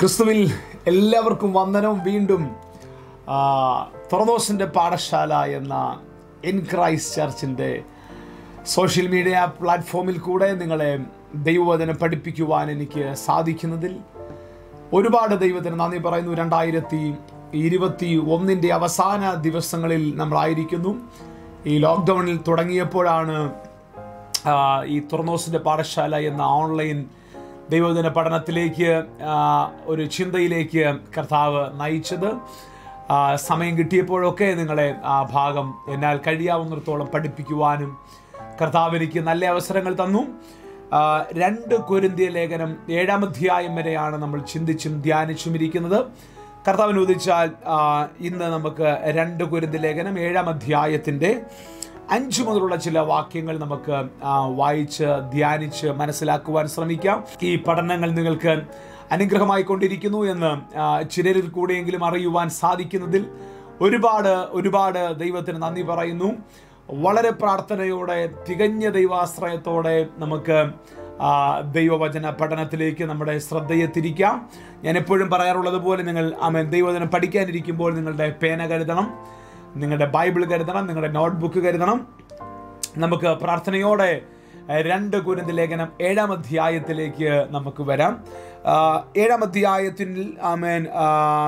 ക്രിസ്തുവിൽ എല്ലാവർക്കും വന്ദനം വീണ്ടും ആ, തുറദോസിൻ്റെ പാഠശാല എന്ന ഇൻ ക്രൈസ്റ്റ് ചർച്ചിൻ്റെ സോഷ്യൽ മീഡിയ പ്ലാറ്റ്ഫോമിൽ കൂടെ നിങ്ങളെ ദൈവവചനം പഠിപ്പിക്കുവാൻ എനിക്ക് സാധിക്കുന്നതിൽ ഒരുപാട് ദൈവത്തിന് നന്ദി പറയുന്നു രണ്ടായിരത്തി ഇരുപത്തി ഒന്നിൻ്റെ അവസാന ദിവസങ്ങളിൽ നമ്മളായിരിക്കുന്നു ഈ ലോക്ക്ഡൗണിൽ തുടങ്ങിയപ്പോഴാണ് ആ, ഈ തുറന്നോസിൻ്റെ പാഠശാല എന്ന ഓൺലൈൻ ദൈവദിന പഠനത്തിലേക്ക് ആ, ഒരു ചിന്തയിലേക്ക് കർത്താവ് നയിച്ചത് ആ, സമയം കിട്ടിയപ്പോഴൊക്കെ നിങ്ങളെ ആ ഭാഗം എന്നാൽ കഴിയാവുന്നിടത്തോളം പഠിപ്പിക്കുവാനും കർത്താവ് എനിക്ക് നല്ല അവസരങ്ങൾ തന്നു ആ, രണ്ട് കൊരിന്തിയ ലേഖനം ഏഴാം അധ്യായം വരെയാണ് നമ്മൾ ചിന്തിച്ചും ധ്യാനിച്ചും ഇരിക്കുന്നത് കർത്താവിന് ഉദിച്ചാൽ ആ, ഇന്ന് നമുക്ക് രണ്ട് കൊരിന്തി ലേഖനം ഏഴാം അധ്യായത്തിൻ്റെ അഞ്ചു മുതലുള്ള ചില വാക്യങ്ങൾ നമുക്ക് ആ, വായിച്ച് ധ്യാനിച്ച് മനസ്സിലാക്കുവാൻ ശ്രമിക്കാം ഈ പഠനങ്ങൾ നിങ്ങൾക്ക് അനുഗ്രഹമായി കൊണ്ടിരിക്കുന്നു എന്ന് ആ, ചിലരിൽ കൂടെയെങ്കിലും അറിയുവാൻ സാധിക്കുന്നതിൽ ഒരുപാട് ഒരുപാട് ദൈവത്തിന് നന്ദി പറയുന്നു വളരെ പ്രാർത്ഥനയോടെ തികഞ്ഞ ദൈവാശ്രയത്തോടെ നമുക്ക് ആ, ദൈവവചന പഠനത്തിലേക്ക് നമ്മുടെ ശ്രദ്ധയെ തിരിക്കാം ഞാൻ എപ്പോഴും പറയാറുള്ളത് പോലെ നിങ്ങൾ ആമേൻ ദൈവവചനം പഠിക്കാനിരിക്കുമ്പോൾ നിങ്ങളുടെ പേന കരുതണം നിങ്ങളുടെ ബൈബിൾ കരുതണം നിങ്ങളുടെ നോട്ട്ബുക്ക് കരുതണം നമുക്ക് പ്രാർത്ഥനയോടെ ഏഹ്, രണ്ട് കുരുന്ത് ലേഖനം ഏഴാം അധ്യായത്തിലേക്ക് നമുക്ക് വരാം ആ, ഏഴാം അധ്യായത്തിൽ ആമേൻ ആ,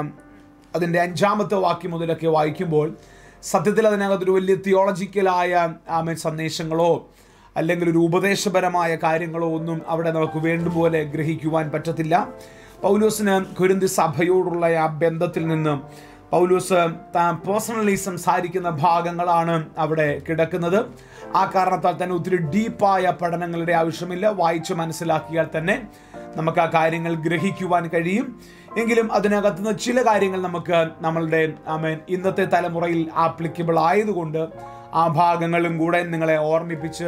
അതിൻ്റെ അഞ്ചാമത്തെ വാക്യം മുതലൊക്കെ വായിക്കുമ്പോൾ സത്യത്തിൽ അതിനകത്തൊരു വലിയ തിയോളജിക്കലായ ആമേൻ സന്ദേശങ്ങളോ അല്ലെങ്കിൽ ഒരു ഉപദേശപരമായ കാര്യങ്ങളോ ഒന്നും അവിടെ നമുക്ക് വേണ്ടുപോലെ ഗ്രഹിക്കുവാൻ പറ്റത്തില്ല പൗലോസിന് കുരുന്തി സഭയോടുള്ള ആ ബന്ധത്തിൽ നിന്ന് പൗലൂസ് താൻ പേഴ്സണലി സംസാരിക്കുന്ന ഭാഗങ്ങളാണ് അവിടെ കിടക്കുന്നത് ആ കാരണത്താൽ തന്നെ ഒത്തിരി ഡീപ്പായ പഠനങ്ങളുടെ ആവശ്യമില്ല വായിച്ച് മനസ്സിലാക്കിയാൽ തന്നെ നമുക്ക് ആ കാര്യങ്ങൾ ഗ്രഹിക്കുവാൻ കഴിയും എങ്കിലും അതിനകത്ത് നിന്ന് ചില കാര്യങ്ങൾ നമുക്ക് നമ്മളുടെ ആമേൻ ഇന്നത്തെ തലമുറയിൽ ആപ്ലിക്കബിൾ ആയതുകൊണ്ട് ആ ഭാഗങ്ങളും കൂടെ നിങ്ങളെ ഓർമ്മിപ്പിച്ച്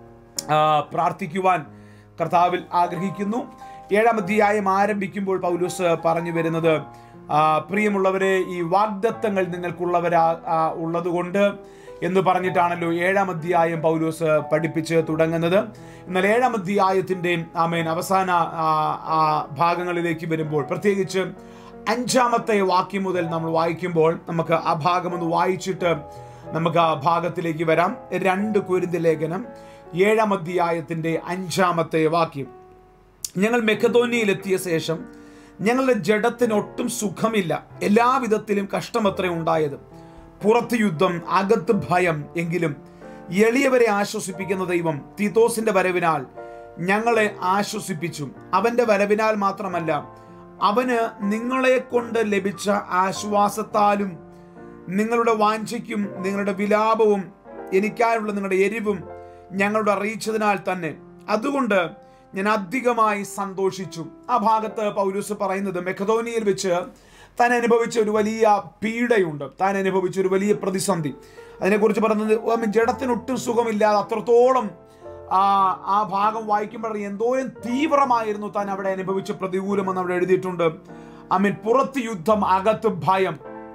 ആ, പ്രാർത്ഥിക്കുവാൻ കർത്താവിൽ ആഗ്രഹിക്കുന്നു ഏഴാം അധ്യായം ആരംഭിക്കുമ്പോൾ പൗലൂസ് പറഞ്ഞു വരുന്നത് ആ, പ്രിയമുള്ളവരെ ഈ വാഗ്ദത്തങ്ങൾ നിങ്ങൾക്കുള്ളവരാ ആ, ഉള്ളതുകൊണ്ട് എന്ന് പറഞ്ഞിട്ടാണല്ലോ ഏഴാം അധ്യായം പൗലൂസ് പഠിപ്പിച്ച് തുടങ്ങുന്നത് എന്നാൽ ഏഴാം അധ്യായത്തിൻ്റെ ആമേൻ അവസാന ആ, ആ ഭാഗങ്ങളിലേക്ക് വരുമ്പോൾ പ്രത്യേകിച്ച് അഞ്ചാമത്തെ വാക്യം മുതൽ നമ്മൾ വായിക്കുമ്പോൾ നമുക്ക് ആ ഭാഗം ഒന്ന് വായിച്ചിട്ട് നമുക്ക് ആ ഭാഗത്തിലേക്ക് വരാം രണ്ട് കുരുന്ത് ലേഖനം ഏഴാം അധ്യായത്തിൻ്റെ അഞ്ചാമത്തെ വാക്യം ഞങ്ങൾ മെക്കതോനിയയിലെത്തിയ ശേഷം ഞങ്ങളുടെ ജഡത്തിന് ഒട്ടും സുഖമില്ല എല്ലാവിധത്തിലും കഷ്ടമത്ര ഉണ്ടായത് പുറത്ത് യുദ്ധം അകത്ത് ഭയം എങ്കിലും എളിയവരെ ആശ്വസിപ്പിക്കുന്ന ദൈവം തീത്തോസിന്റെ വരവിനാൽ ഞങ്ങളെ ആശ്വസിപ്പിച്ചു അവന്റെ വരവിനാൽ മാത്രമല്ല അവന് നിങ്ങളെ കൊണ്ട് ലഭിച്ച ആശ്വാസത്താലും നിങ്ങളുടെ വാഞ്ചയ്ക്കും നിങ്ങളുടെ വിലാപവും എനിക്കായുള്ള നിങ്ങളുടെ എരിവും ഞങ്ങളോട് അറിയിച്ചതിനാൽ തന്നെ അതുകൊണ്ട് ഞാൻ അധികമായി സന്തോഷിച്ചു ആ ഭാഗത്ത് പൗലൂസ് പറയുന്നത് മെക്കതോനിയയിൽ വെച്ച് താൻ അനുഭവിച്ച ഒരു വലിയ പീഡയുണ്ട് താൻ അനുഭവിച്ച ഒരു വലിയ പ്രതിസന്ധി അതിനെക്കുറിച്ച് പറയുന്നത് ഓ, ജഡത്തിനൊട്ടും സുഖമില്ലാതെ അത്രത്തോളം ആ ആ ഭാഗം വായിക്കുമ്പോൾ എന്തോരം തീവ്രമായിരുന്നു താൻ അവിടെ അനുഭവിച്ച പ്രതികൂലമെന്ന് അവിടെ എഴുതിയിട്ടുണ്ട് ഐ മീൻ പുറത്ത് യുദ്ധം അകത്ത് ഭയം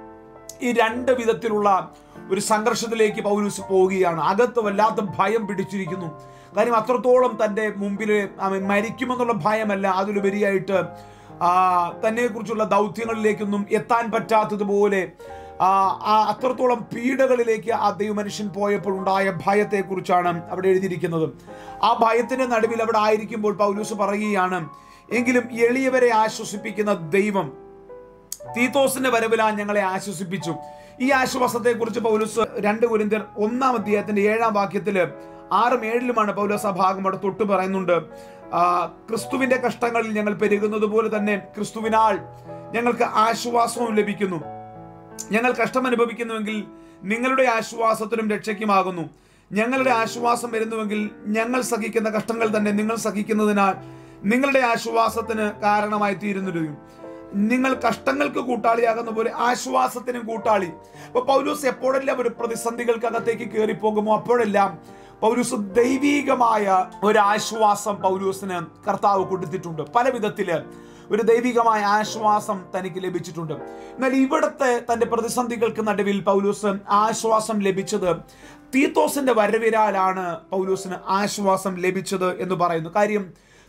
ഈ രണ്ട് വിധത്തിലുള്ള ഒരു സംഘർഷത്തിലേക്ക് പൗലൂസ് പോവുകയാണ് അകത്ത് വല്ലാത്ത ഭയം പിടിച്ചിരിക്കുന്നു കാര്യം അത്രത്തോളം തൻ്റെ മുമ്പിൽ അവൻ മരിക്കുമെന്നുള്ള ഭയമല്ല അതിലുപരിയായിട്ട് ആ, തന്നെക്കുറിച്ചുള്ള ദൗത്യങ്ങളിലേക്കൊന്നും എത്താൻ പറ്റാത്തതുപോലെ ആ, ആ അത്രത്തോളം പീഡകളിലേക്ക് ആ ദൈവമനുഷ്യൻ പോയപ്പോൾ ഉണ്ടായ ഭയത്തെക്കുറിച്ചാണ് അവിടെ എഴുതിയിരിക്കുന്നത് ആ ഭയത്തിന്റെ നടുവിൽ അവിടെ ആയിരിക്കുമ്പോൾ പൗലൂസ് പറയുകയാണ് എങ്കിലും എളിയവരെ ആശ്വസിപ്പിക്കുന്ന ദൈവം തീത്തോസിന്റെ വരവിലാ ഞങ്ങളെ ആശ്വസിപ്പിച്ചു ഈ ആശ്വാസത്തെ കുറിച്ച് പൗലോസ് രണ്ട് കുരിന്തിയർ ഒന്നാം അധ്യായത്തിന്റെ ഏഴാം വാക്യത്തില് ആറും ഏഴിലുമാണ് പൗലോസ് ആ ഭാഗം അവിടെ തൊട്ട് പറയുന്നുണ്ട് ആ, ക്രിസ്തുവിന്റെ കഷ്ടങ്ങളിൽ ഞങ്ങൾ പെരുകുന്നത് പോലെ തന്നെ ക്രിസ്തുവിനാൽ ഞങ്ങൾക്ക് ആശ്വാസവും ലഭിക്കുന്നു ഞങ്ങൾ കഷ്ടം അനുഭവിക്കുന്നുവെങ്കിൽ നിങ്ങളുടെ ആശ്വാസത്തിനും രക്ഷയ്ക്കുമാകുന്നു ഞങ്ങളുടെ ആശ്വാസം വരുന്നുവെങ്കിൽ ഞങ്ങൾ സഹിക്കുന്ന കഷ്ടങ്ങൾ തന്നെ നിങ്ങൾ സഹിക്കുന്നതിനാൽ നിങ്ങളുടെ ആശ്വാസത്തിന് കാരണമായി തീരുന്നിരിക്കും നിങ്ങൾ കഷ്ടങ്ങൾക്ക് കൂട്ടാളിയാകുന്ന പോലെ ആശ്വാസത്തിനും കൂട്ടാളി അപ്പൊ പൗലൂസ് എപ്പോഴെല്ലാം ഒരു പ്രതിസന്ധികൾക്കകത്തേക്ക് കയറി പോകുമോ അപ്പോഴെല്ലാം പൗലൂസ് ദൈവീകമായ ഒരു ആശ്വാസം പൗലൂസിന് കർത്താവ് കൊടുത്തിട്ടുണ്ട് പല വിധത്തില് ഒരു ദൈവികമായ ആശ്വാസം തനിക്ക് ലഭിച്ചിട്ടുണ്ട് എന്നാൽ ഇവിടുത്തെ തന്റെ പ്രതിസന്ധികൾക്ക് നടുവിൽ പൗലൂസ് ആശ്വാസം ലഭിച്ചത് തീത്തോസിന്റെ വരവിരാലാണ് പൗലൂസിന് ആശ്വാസം ലഭിച്ചത് എന്ന് പറയുന്നു കാര്യം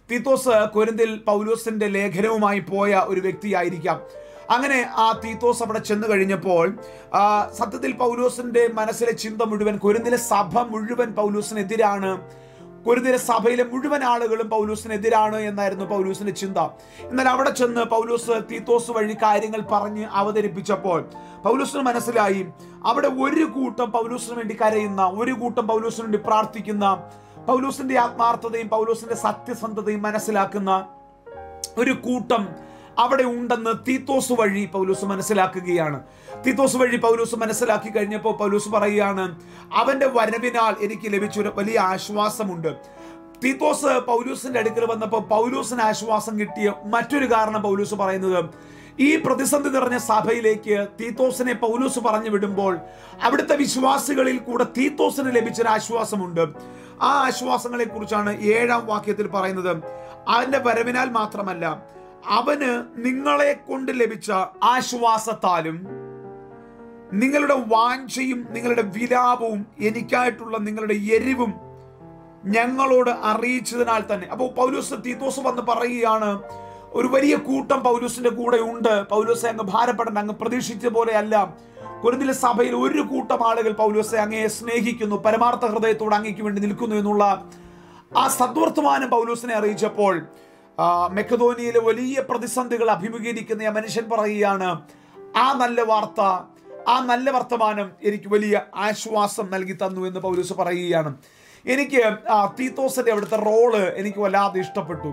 തീത്തോസ് കൊരിന്തിൽ പൗലോസിന്റെ ലേഖനവുമായി പോയ ഒരു വ്യക്തിയായിരിക്കാം അങ്ങനെ ആ തീത്തോസ് അവിടെ ചെന്ന് കഴിഞ്ഞപ്പോൾ ആ, സത്യത്തിൽ പൗലോസിന്റെ മനസ്സിലെ ചിന്ത മുഴുവൻ കൊരിന്തിലെ സഭ മുഴുവൻ പൗലോസിനെതിരാണ് കൊരിന്തിലെ സഭയിലെ മുഴുവൻ ആളുകളും പൗലൂസിനെതിരാണ് എന്നായിരുന്നു പൗലൂസിന്റെ ചിന്ത എന്നാൽ അവിടെ ചെന്ന് പൗലൂസ് തീത്തോസ് വഴി കാര്യങ്ങൾ പറഞ്ഞ് അവതരിപ്പിച്ചപ്പോൾ പൗലൂസിന് മനസ്സിലായി അവിടെ ഒരു കൂട്ടം പൗലൂസിന് വേണ്ടി കരയുന്ന ഒരു കൂട്ടം പൗലൂസിന് വേണ്ടി പ്രാർത്ഥിക്കുന്ന പൗലൂസിന്റെ ആത്മാർത്ഥതയും പൗലൂസിന്റെ സത്യസന്ധതയും മനസ്സിലാക്കുന്ന ഒരു കൂട്ടം അവിടെ ഉണ്ടെന്ന് തീത്തോസ് വഴി പൗലൂസ് മനസ്സിലാക്കുകയാണ് തീത്തോസ് വഴി പൗലൂസ് മനസ്സിലാക്കി കഴിഞ്ഞപ്പോൾ പൗലൂസ് പറയുകയാണ് അവന്റെ വരവിനാൽ എനിക്ക് ലഭിച്ചൊരു വലിയ ആശ്വാസമുണ്ട് തീത്തോസ് പൗലൂസിന്റെ അടുക്കൽ വന്നപ്പോൾ പൗലൂസിന് ആശ്വാസം കിട്ടിയ മറ്റൊരു കാരണം പൗലൂസ് പറയുന്നത് ഈ പ്രതിസന്ധി നിറഞ്ഞ സഭയിലേക്ക് തീത്തോസിനെ പൗലൂസ് പറഞ്ഞു വിടുമ്പോൾ അവിടുത്തെ വിശ്വാസികളിൽ കൂടെ തീത്തോസിന് ലഭിച്ചൊരു ആശ്വാസമുണ്ട് ആ ആശ്വാസങ്ങളെ കുറിച്ചാണ് ഏഴാം വാക്യത്തിൽ പറയുന്നത് അവന്റെ വരവിനാൽ മാത്രമല്ല അവന് നിങ്ങളെ കൊണ്ട് ലഭിച്ച ആശ്വാസത്താലും നിങ്ങളുടെ വാഞ്ചയും നിങ്ങളുടെ വിലാപവും എനിക്കായിട്ടുള്ള നിങ്ങളുടെ എരിവും ഞങ്ങളോട് അറിയിച്ചതിനാൽ തന്നെ അപ്പോൾ പൗലൂസ് തീത്തോസ് വന്ന് പറയുകയാണ് ഒരു വലിയ കൂട്ടം പൗലൂസിന്റെ കൂടെ ഉണ്ട് പൗലൂസെ അങ്ങ് ഭാരപ്പെടേണ്ട അങ്ങ് പ്രതീക്ഷിച്ച പോലെയല്ല കുരുന്നിലെ സഭയിൽ ഒരു കൂട്ടം ആളുകൾ പൗലൂസെ അങ്ങയെ സ്നേഹിക്കുന്നു പരമാർത്ഥ ഹൃദയത്തോട് അങ്ങയ്ക്ക് വേണ്ടി നിൽക്കുന്നു എന്നുള്ള ആ സദ്വർത്തമാനം പൗലൂസിനെ അറിയിച്ചപ്പോൾ ആ, മെക്കതോനിയയിലെ വലിയ പ്രതിസന്ധികൾ അഭിമുഖീകരിക്കുന്ന ആ മനുഷ്യൻ പറയുകയാണ് ആ നല്ല വാർത്ത ആ നല്ല വർത്തമാനം എനിക്ക് വലിയ ആശ്വാസം നൽകി തന്നു എന്ന് പൗലൂസ് പറയുകയാണ് എനിക്ക് ആ, തീത്തോസിന്റെ അവിടുത്തെ റോള് എനിക്ക് വല്ലാതെ ഇഷ്ടപ്പെട്ടു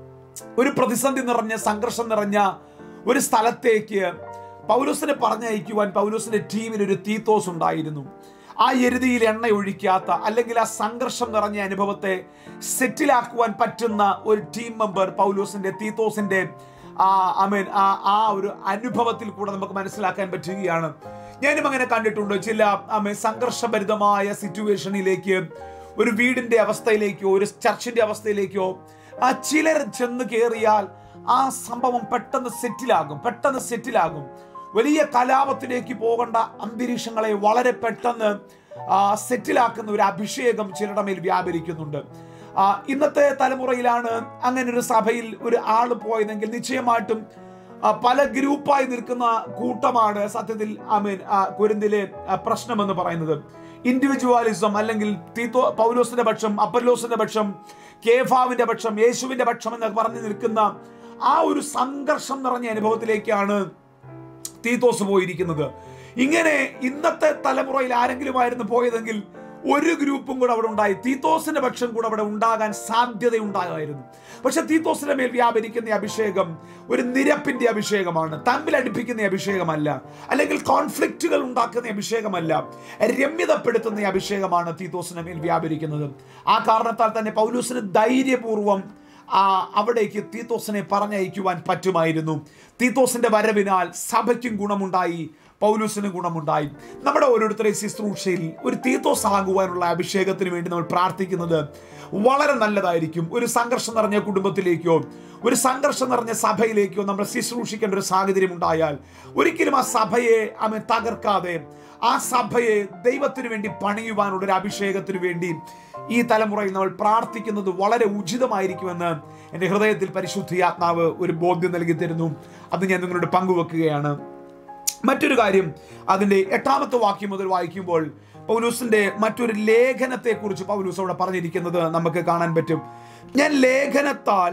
ഒരു പ്രതിസന്ധി നിറഞ്ഞ സംഘർഷം നിറഞ്ഞ ഒരു സ്ഥലത്തേക്ക് പൗലൂസിനെ പറഞ്ഞയക്കുവാൻ പൗലൂസിന്റെ ടീമിൽ ഒരു തീത്തോസ് ഉണ്ടായിരുന്നു ആ എരുതിയിൽ എണ്ണ ഒഴിക്കാത്ത അല്ലെങ്കിൽ ആ സംഘർഷം നിറഞ്ഞ അനുഭവത്തെ സെറ്റിലാക്കുവാൻ പറ്റുന്ന ഒരു ടീം മെമ്പർ പൗലൂസിന്റെ തീത്തോസിന്റെ ആ അമീൻ ആ ആ ഒരു അനുഭവത്തിൽ കൂടെ നമുക്ക് മനസ്സിലാക്കാൻ പറ്റുകയാണ് ഞാനും അങ്ങനെ കണ്ടിട്ടുണ്ട് ചില അമീൻ സംഘർഷഭരിതമായ സിറ്റുവേഷനിലേക്ക് ഒരു വീടിന്റെ അവസ്ഥയിലേക്കോ ഒരു ചർച്ചിന്റെ അവസ്ഥയിലേക്കോ ആ ചിലർ ചെന്ന് കയറിയാൽ ആ സംഭവം പെട്ടെന്ന് സെറ്റിലാകും പെട്ടെന്ന് സെറ്റിലാകും വലിയ കലാപത്തിലേക്ക് പോകേണ്ട അന്തരീക്ഷങ്ങളെ വളരെ പെട്ടെന്ന് ആ, സെറ്റിലാക്കുന്ന ഒരു അഭിഷേകം ചിലരുടെ മേൽ വ്യാപരിക്കുന്നുണ്ട് ആ, ഇന്നത്തെ തലമുറയിലാണ് അങ്ങനെ ഒരു സഭയിൽ ഒരു ആള് പോയതെങ്കിൽ നിശ്ചയമായിട്ടും ആ, പല ഗ്രൂപ്പായി നിൽക്കുന്ന കൂട്ടമാണ് സത്യത്തിൽ ഐ മീൻ കുരുന്തിലെ പ്രശ്നം എന്ന് പറയുന്നത് ഇൻഡിവിജ്വാലിസം അല്ലെങ്കിൽ തീത്തോ പൗലോസിന്റെ പക്ഷം അപ്പല്ലോസിന്റെ പക്ഷം കേഫാവിന്റെ പക്ഷം യേശുവിന്റെ പക്ഷം എന്നൊക്കെ പറഞ്ഞു നിൽക്കുന്ന ആ ഒരു സംഘർഷം നിറഞ്ഞ അനുഭവത്തിലേക്കാണ് തീത്തോസ് പോയിരിക്കുന്നത് ഇങ്ങനെ ഇന്നത്തെ തലമുറയിൽ ആരെങ്കിലും ആയിരുന്നു പോയതെങ്കിൽ ഒരു ഗ്രൂപ്പും കൂടെ അവിടെ ഉണ്ടായി തീത്തോസിന്റെ പക്ഷം കൂടെ അവിടെ ഉണ്ടാകാൻ സാധ്യതയുണ്ടാകായിരുന്നു പക്ഷെ തീത്തോസിന്റെ മേൽ വ്യാപരിക്കുന്ന ഈ അഭിഷേകം ഒരു നിരപ്പിന്റെ അഭിഷേകമാണ് തമ്മിലടിപ്പിക്കുന്ന അഭിഷേകമല്ല അല്ലെങ്കിൽ കോൺഫ്ലിക്റ്റുകൾ ഉണ്ടാക്കുന്ന അഭിഷേകമല്ല രമ്യതപ്പെടുത്തുന്ന ഈ അഭിഷേകമാണ് തീത്തോസിന്റെ മേൽ വ്യാപരിക്കുന്നത് ആ കാരണത്താൽ തന്നെ പൗലൂസിന് ധൈര്യപൂർവം ആ അവിടേക്ക് തീത്തോസിനെ പറഞ്ഞയക്കുവാൻ പറ്റുമായിരുന്നു തീത്തോസിന്റെ വരവിനാൽ സഭയ്ക്കും ഗുണമുണ്ടായി പൗലൂസിനും ഗുണമുണ്ടായി നമ്മുടെ ഓരോരുത്തരെയും ശുശ്രൂഷയിൽ ഒരു തീത്തോസ് ആകുവാനുള്ള അഭിഷേകത്തിന് വേണ്ടി നമ്മൾ പ്രാർത്ഥിക്കുന്നത് വളരെ നല്ലതായിരിക്കും ഒരു സംഘർഷം നിറഞ്ഞ കുടുംബത്തിലേക്കോ ഒരു സംഘർഷം നിറഞ്ഞ സഭയിലേക്കോ നമ്മൾ ശുശ്രൂഷിക്കേണ്ട ഒരു സാഹചര്യം ഉണ്ടായാൽ ഒരിക്കലും ആ സഭയെ അവൻ തകർക്കാതെ ആ സഭയെ ദൈവത്തിന് വേണ്ടി പണിയുവാനുള്ള ഒരു അഭിഷേകത്തിന് വേണ്ടി ഈ തലമുറയിൽ നമ്മൾ പ്രാർത്ഥിക്കുന്നത് വളരെ ഉചിതമായിരിക്കുമെന്ന് എൻ്റെ ഹൃദയത്തിൽ പരിശുദ്ധിയാത്മാവ് ഒരു ബോധ്യം നൽകി തരുന്നു അത് ഞാൻ നിങ്ങളോട് പങ്കുവെക്കുകയാണ് മറ്റൊരു കാര്യം അതിൻ്റെ എട്ടാമത്തെ വാക്യം മുതൽ വായിക്കുമ്പോൾ പൗലൂസിന്റെ മറ്റൊരു ലേഖനത്തെ കുറിച്ച് പൗലൂസ് അവിടെ പറഞ്ഞിരിക്കുന്നത് നമുക്ക് കാണാൻ പറ്റും ഞാൻ ലേഖനത്താൽ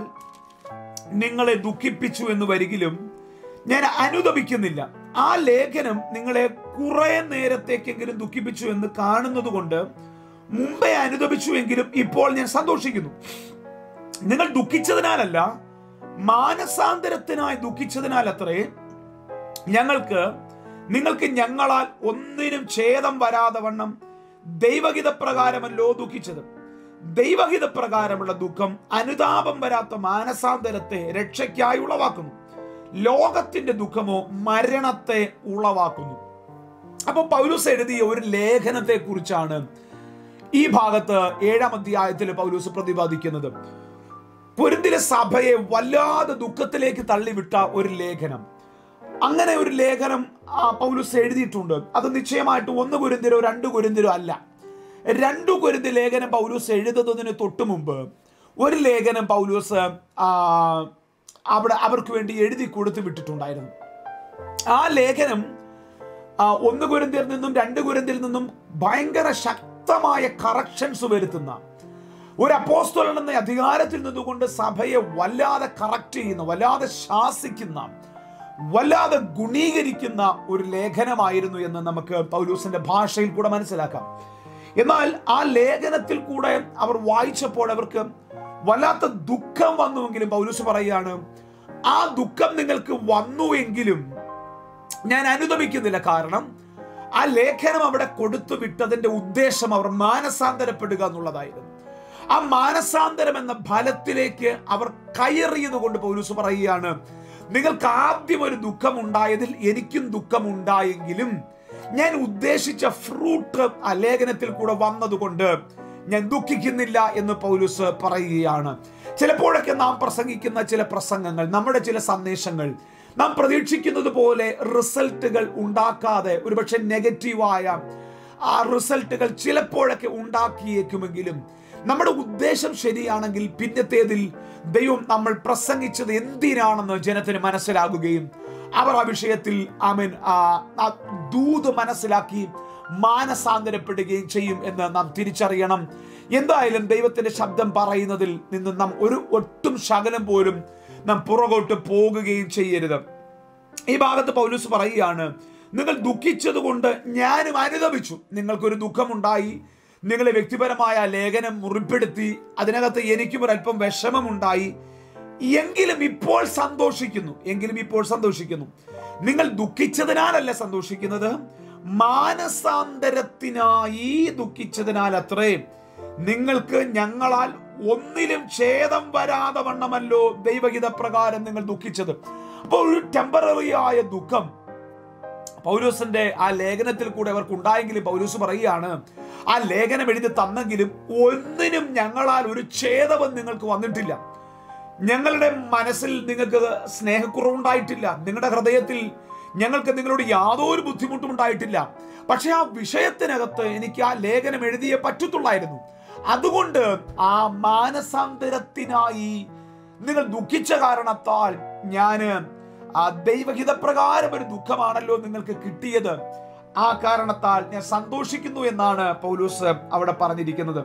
നിങ്ങളെ ദുഃഖിപ്പിച്ചു എന്ന് വരികിലും ഞാൻ അനുദപിക്കുന്നില്ല ആ ലേഖനം നിങ്ങളെ കുറെ നേരത്തേക്കെങ്കിലും ദുഃഖിപ്പിച്ചു എന്ന് കാണുന്നത് കൊണ്ട് മുമ്പേ അനുദപിച്ചുവെങ്കിലും ഇപ്പോൾ ഞാൻ സന്തോഷിക്കുന്നു നിങ്ങൾ ദുഃഖിച്ചതിനാലല്ല മാനസാന്തരത്തിനായി ദുഃഖിച്ചതിനാൽ അത്രേ ഞങ്ങൾക്ക് നിങ്ങൾക്ക് ഞങ്ങളാൽ ഒന്നിനും ഛേദം വരാതെ വണ്ണം ദൈവഹിത പ്രകാരമല്ലോ ദുഃഖിച്ചത് ദൈവഹിത പ്രകാരമുള്ള ദുഃഖം അനുതാപം വരാത്ത മാനസാന്തരത്തെ രക്ഷയ്ക്കായി ഉളവാക്കുന്നു ലോകത്തിന്റെ ദുഃഖമോ മരണത്തെ ഉളവാക്കുന്നു അപ്പൊ പൗലൂസ് എഴുതിയ ഒരു ലേഖനത്തെ കുറിച്ചാണ് ഈ ഭാഗത്ത് ഏഴാം അധ്യായത്തിൽ പൗലൂസ് പ്രതിപാദിക്കുന്നത് പൊരുന്തിലെ സഭയെ വല്ലാതെ ദുഃഖത്തിലേക്ക് തള്ളിവിട്ട ഒരു ലേഖനം അങ്ങനെ ഒരു ലേഖനം ആ, പൗലൂസ് എഴുതിയിട്ടുണ്ട് അത് നിശ്ചയമായിട്ട് ഒന്ന് കുരുന്തിരോ രണ്ട് കുരുന്തിരോ അല്ല രണ്ടു കുരുന്തി ലേഖനം പൗലൂസ് എഴുതുന്നതിന് തൊട്ടു മുമ്പ് ഒരു ലേഖനം പൗലോസ് ആ, അവിടെ അവർക്ക് വേണ്ടി എഴുതി കൊടുത്തു വിട്ടിട്ടുണ്ടായിരുന്നു ആ ലേഖനം ആ, ഒന്ന് കുരന്തിയിൽ നിന്നും രണ്ട് കുരന്തിൽ നിന്നും ഭയങ്കര ശക്തമായ കറക്ഷൻസ് വരുത്തുന്ന ഒരു അപ്പോസ്തലൻ എന്ന അധികാരത്തിൽ നിന്നുകൊണ്ട് സഭയെ വല്ലാതെ കറക്റ്റ് ചെയ്യുന്ന വല്ലാതെ ശാസിക്കുന്ന വല്ലാതെ ഗുണീകരിക്കുന്ന ഒരു ലേഖനമായിരുന്നു എന്ന് നമുക്ക് പൗലൂസിന്റെ ഭാഷയിൽ കൂടെ മനസ്സിലാക്കാം എന്നാൽ ആ ലേഖനത്തിൽ കൂടെ അവർ വായിച്ചപ്പോൾ അവർക്ക് വല്ലാത്ത ദുഃഖം വന്നുവെങ്കിലും പൗലൂസ് പറയുകയാണ് ആ ദുഃഖം നിങ്ങൾക്ക് വന്നുവെങ്കിലും ഞാൻ അനുദമിക്കുന്നില്ല കാരണം ആ ലേഖനം അവിടെ കൊടുത്തു വിട്ടതിന്റെ ഉദ്ദേശം അവർ മാനസാന്തരപ്പെടുക എന്നുള്ളതായിരുന്നു ആ മാനസാന്തരം എന്ന ഫലത്തിലേക്ക് അവർ കയറിയത് കൊണ്ട് പൗലൂസ് പറയുകയാണ് നിങ്ങൾക്ക് ആദ്യം ഒരു ദുഃഖം ഉണ്ടായതിൽ എനിക്കും ദുഃഖമുണ്ടായെങ്കിലും ഞാൻ ഉദ്ദേശിച്ച ഫ്രൂട്ട് ആ ലേഖനത്തിൽ കൂടെ വന്നതുകൊണ്ട് ഞാൻ ദുഃഖിക്കുന്നില്ല എന്ന് പൗലൂസ് പറയുകയാണ് ചിലപ്പോഴൊക്കെ നാം പ്രസംഗിക്കുന്ന ചില പ്രസംഗങ്ങൾ നമ്മുടെ ചില സന്ദേശങ്ങൾ നാം പ്രതീക്ഷിക്കുന്നത് പോലെ റിസൾട്ടുകൾ ഉണ്ടാക്കാതെ ഒരുപക്ഷെ നെഗറ്റീവായ ആ റിസൾട്ടുകൾ ചിലപ്പോഴൊക്കെ ഉണ്ടാക്കിയേക്കുമെങ്കിലും നമ്മുടെ ഉദ്ദേശം ശരിയാണെങ്കിൽ പിന്നത്തേതിൽ ദൈവം നമ്മൾ പ്രസംഗിച്ചത് എന്തിനാണെന്ന് ജനത്തിന് മനസ്സിലാകുകയും അവർ ആ വിഷയത്തിൽ ആമൻ ആ ദൂത് മനസ്സിലാക്കി മാനസാന്തരപ്പെടുകയും ചെയ്യും എന്ന് നാം തിരിച്ചറിയണം എന്തായാലും ദൈവത്തിന്റെ ശബ്ദം പറയുന്നതിൽ നിന്ന് നാം ഒരു ഒട്ടും ശകലം പോലും നാം പുറകോട്ട് പോകുകയും ചെയ്യരുത് ഈ ഭാഗത്ത് പൗലൂസ് പറയുകയാണ് നിങ്ങൾ ദുഃഖിച്ചത് കൊണ്ട് ഞാനും അനുദപിച്ചു നിങ്ങൾക്കൊരു ദുഃഖമുണ്ടായി നിങ്ങളെ വ്യക്തിപരമായ ലേഖനം മുറിപ്പെടുത്തി അതിനകത്ത് എനിക്കും ഒരല്പം വിഷമമുണ്ടായി എങ്കിലും ഇപ്പോൾ സന്തോഷിക്കുന്നു എങ്കിലും ഇപ്പോൾ സന്തോഷിക്കുന്നു നിങ്ങൾ ദുഃഖിച്ചതിനാലല്ല സന്തോഷിക്കുന്നത് മാനസാന്തരത്തിനായി ദുഃഖിച്ചതിനാൽ അത്രേ നിങ്ങൾക്ക് ഞങ്ങളാൽ ഒന്നിലും ഛേദം വരാതെ വണ്ണമല്ലോ ദൈവഹിത പ്രകാരം നിങ്ങൾ ദുഃഖിച്ചത് അപ്പോൾ ഒരു ടെമ്പററി ആയ ദുഃഖം പൗലൂസിന്റെ ആ ലേഖനത്തിൽ കൂടെ അവർക്ക് ഉണ്ടായെങ്കിലും പൗലൂസ് പറയുകയാണ് ആ ലേഖനം എഴുതി തന്നെങ്കിലും ഒന്നിനും ഞങ്ങളാൽ ഒരു ഛേദവും നിങ്ങൾക്ക് വന്നിട്ടില്ല ഞങ്ങളുടെ മനസ്സിൽ നിങ്ങൾക്ക് സ്നേഹക്കുറവുണ്ടായിട്ടില്ല നിങ്ങളുടെ ഹൃദയത്തിൽ ഞങ്ങൾക്ക് നിങ്ങളോട് യാതൊരു ബുദ്ധിമുട്ടും ഉണ്ടായിട്ടില്ല പക്ഷെ ആ വിഷയത്തിനകത്ത് എനിക്ക് ആ ലേഖനം എഴുതിയേ പറ്റത്തുള്ളായിരുന്നു അതുകൊണ്ട് ആ മാനസാന്തരത്തിനായി നിങ്ങൾ ദുഃഖിച്ച കാരണത്താൽ ഞാന് ആ ദൈവഹിതപ്രകാരം ഒരു ദുഃഖമാണല്ലോ നിങ്ങൾക്ക് കിട്ടിയത് ആ കാരണത്താൽ ഞാൻ സന്തോഷിക്കുന്നു എന്നാണ് പൗലൂസ് അവിടെ പറഞ്ഞിരിക്കുന്നത്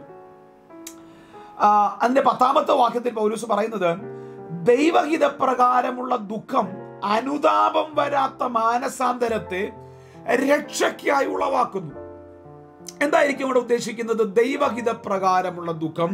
ആ, അതിന്റെ പത്താമത്തെ വാക്യത്തിൽ പൗലൂസ് പറയുന്നത് ദൈവഹിതപ്രകാരമുള്ള ദുഃഖം അനുതാപം വരാത്ത മാനസാന്തരത്തെ രക്ഷയ്ക്കായി ഉളവാക്കുന്നു എന്തായിരിക്കും ഇവിടെ ഉദ്ദേശിക്കുന്നത് ദൈവഹിത പ്രകാരമുള്ള ദുഃഖം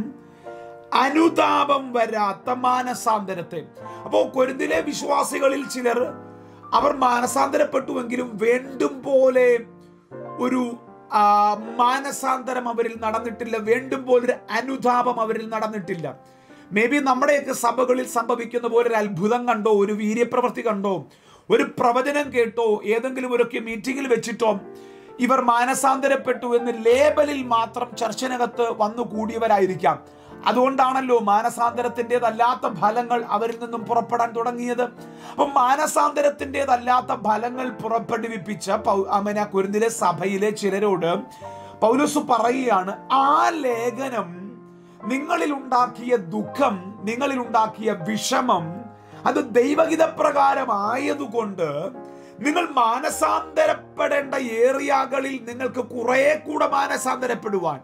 അനുതാപം വരാത്ത മാനസാന്തരത്തെ അപ്പോ കൊരിന്തിലെ വിശ്വാസികളിൽ ചിലർ അവർ മാനസാന്തരപ്പെട്ടുവെങ്കിലും വേണ്ടും പോലെ ഒരു ആ, മാനസാന്തരം അവരിൽ നടന്നിട്ടില്ല വേണ്ടും പോലെ ഒരു അനുതാപം അവരിൽ നടന്നിട്ടില്ല മേ ബി നമ്മുടെയൊക്കെ സഭകളിൽ സംഭവിക്കുന്ന പോലെ ഒരു അത്ഭുതം കണ്ടോ ഒരു വീര്യപ്രവൃത്തി കണ്ടോ ഒരു പ്രവചനം കേട്ടോ ഏതെങ്കിലും ഒരു മീറ്റിംഗിൽ വെച്ചിട്ടോ ഇവർ മാനസാന്തരപ്പെട്ടു എന്ന് ലേബലിൽ മാത്രം ചർച്ചനകത്ത് വന്നു കൂടിയവരായിരിക്കാം അതുകൊണ്ടാണല്ലോ മാനസാന്തരത്തിൻ്റെതല്ലാത്ത ഫലങ്ങൾ അവരിൽ നിന്നും പുറപ്പെടാൻ തുടങ്ങിയത് അപ്പം മാനസാന്തരത്തിൻ്റെതല്ലാത്ത ഫലങ്ങൾ പുറപ്പെടുവിപ്പിച്ച പൗ- അമന കുരുന്നിലെ സഭയിലെ ചിലരോട് പൗലോസ് പറയുകയാണ് ആ ലേഖനം നിങ്ങളിൽ ഉണ്ടാക്കിയ ദുഃഖം നിങ്ങളിൽ ഉണ്ടാക്കിയ വിഷമം അത് ദൈവഹിത പ്രകാരമായതുകൊണ്ട് നിങ്ങൾ മാനസാന്തരപ്പെടേണ്ട ഏറിയകളിൽ നിങ്ങൾക്ക് കുറെ കൂടെ മാനസാന്തരപ്പെടുവാൻ